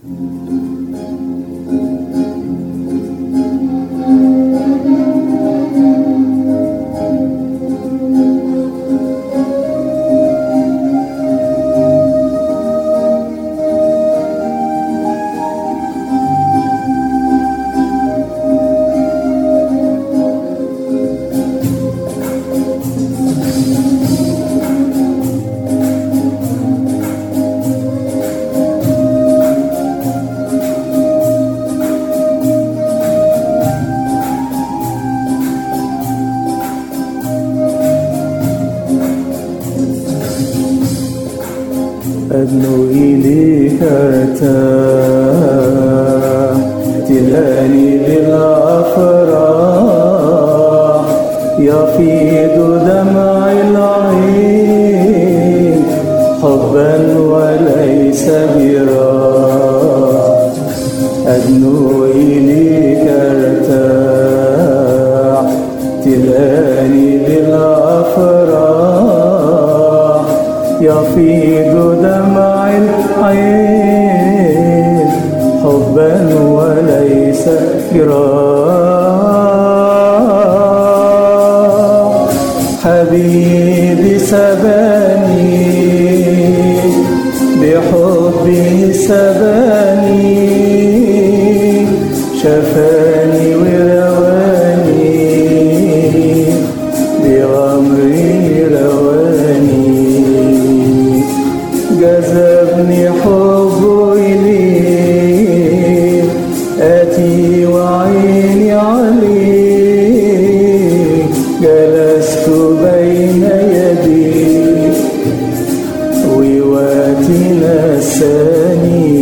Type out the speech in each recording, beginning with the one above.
أدنو إليك ارتاح تلاني بالأفراح يفيض دمع العين حبا وليس براح أدنو إليك ارتاح تلاني بالأفراح يفيض دمع العين حبا وليس جراح حبيبي سباني بحبه سباني شفاني ورواني بغمري رواني جذبني حبه إليه آتي وعيني عليه جلست بين يديه وواتي نساني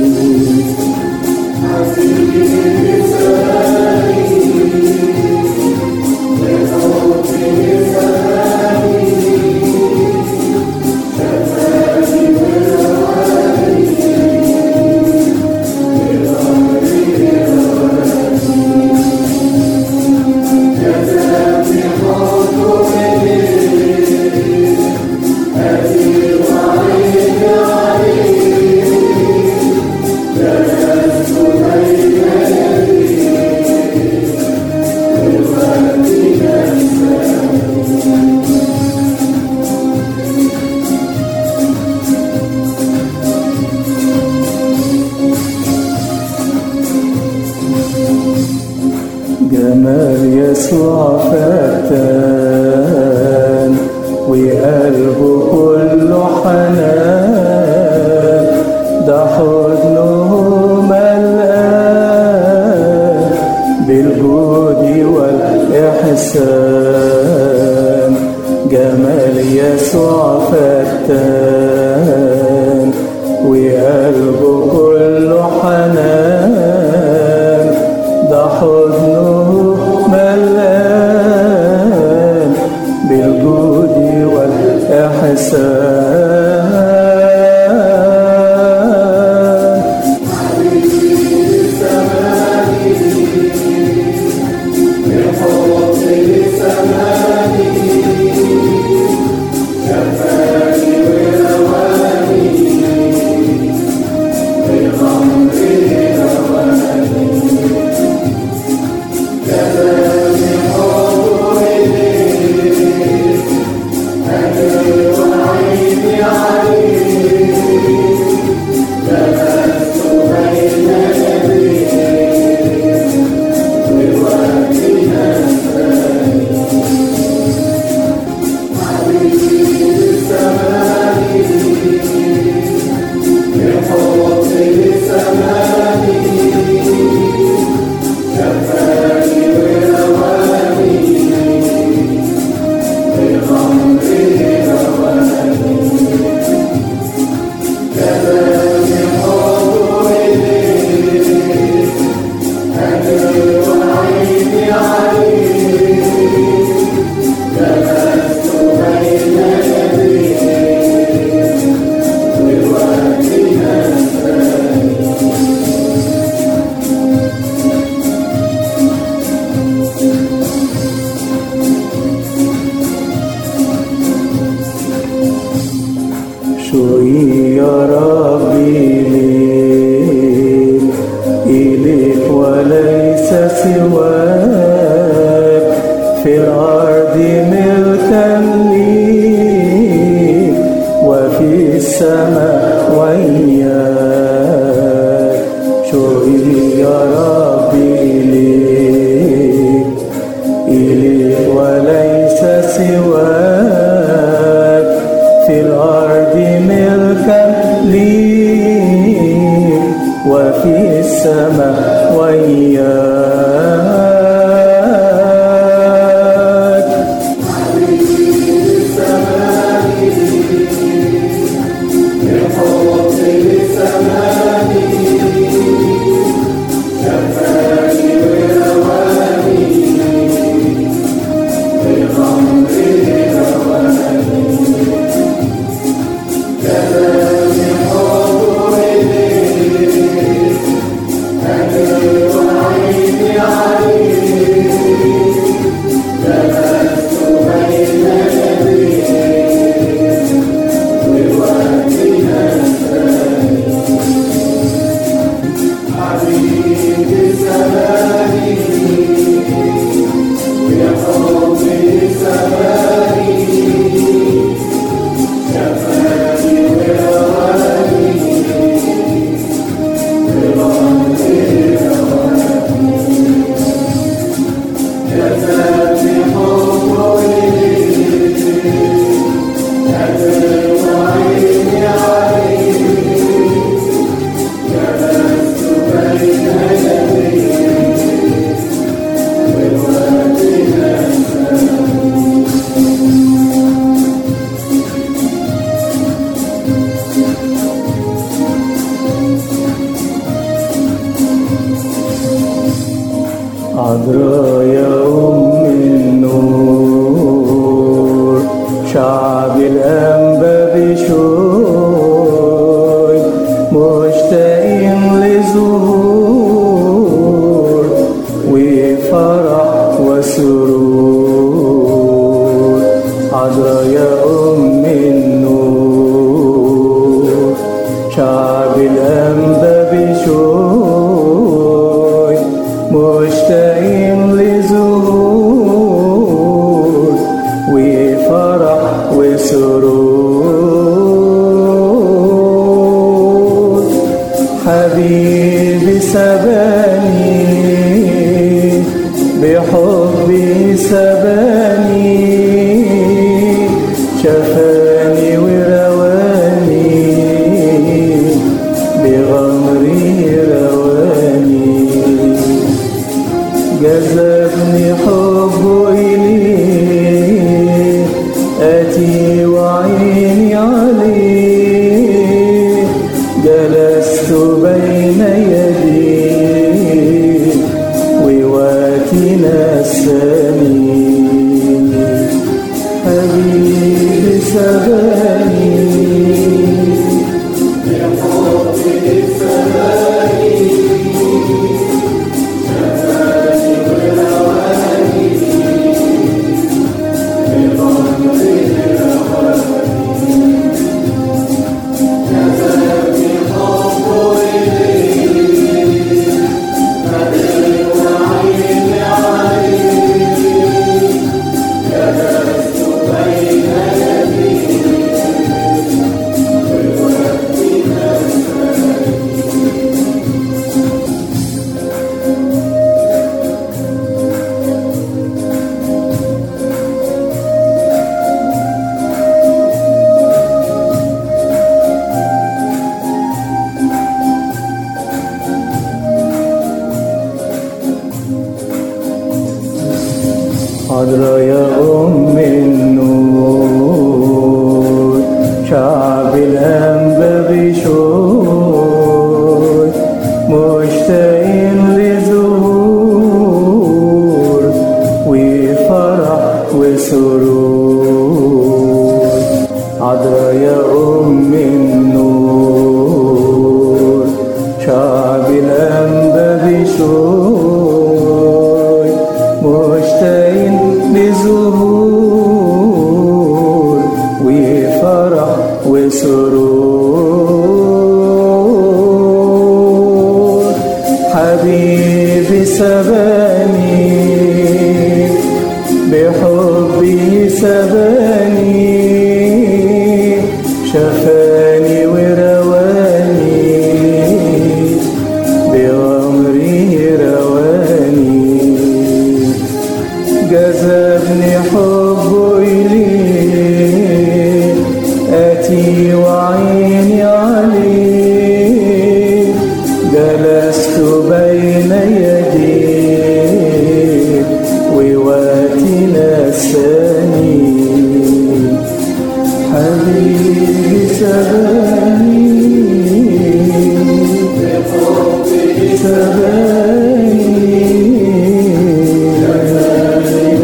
جمال يسوع فتان وقلبه كله حنان ده حضنه ملآن بالجود والإحسان جمال يسوع فتان وقلبه كله حنان ده حضنه ملان بالجود والإحسان سواك في الأرض ملكا لي وفي السماء وياك عذراء يا أم النور شعب الأنبا بشوي مشتاقين لزهور وفرح وسرور عذراء يا أم النور شعب الأنبا بشوي مشتاقين لزهور وفرح وسرور حبيبي سباني بحبي سباني شفاني ورواني بغمري رواني جذبني حبه إليه أتي وعيني عليه جلست بين يديه وواتي نساني حبيبي سباني حضرة يا أم النور شعب الأنبا بشوي مشتاقين لزهور وفرح وسرور حضرة يا أم النور شعب الأنبا بشوي مشتاقين لزهور وفرح وسرور حبيبي سباني بحبي سباني شفاني ورواني بغمري رواني جذبني حبه جلست بين يديك ووقتي نساني حبيبي سباني سباني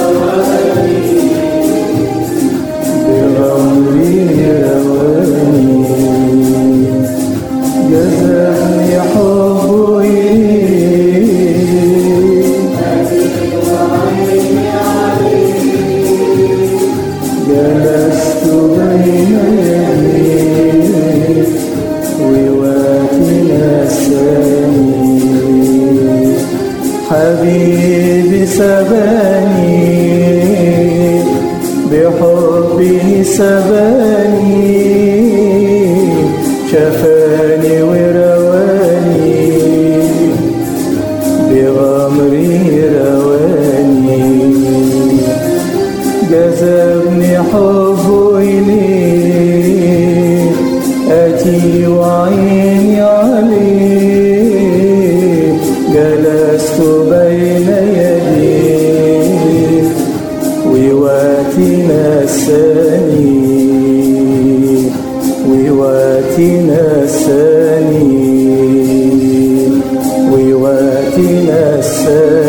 بغمري رواني جذبني حب إليك جلست بين يديك وواتي نساني حبيبي سباني بحبه سباني شفاني ورواني بغمري رواني جذبني حب إليه أتي وعيني عليه جلست بين يديه وواتي نساني وواتي نساني وواتي نساني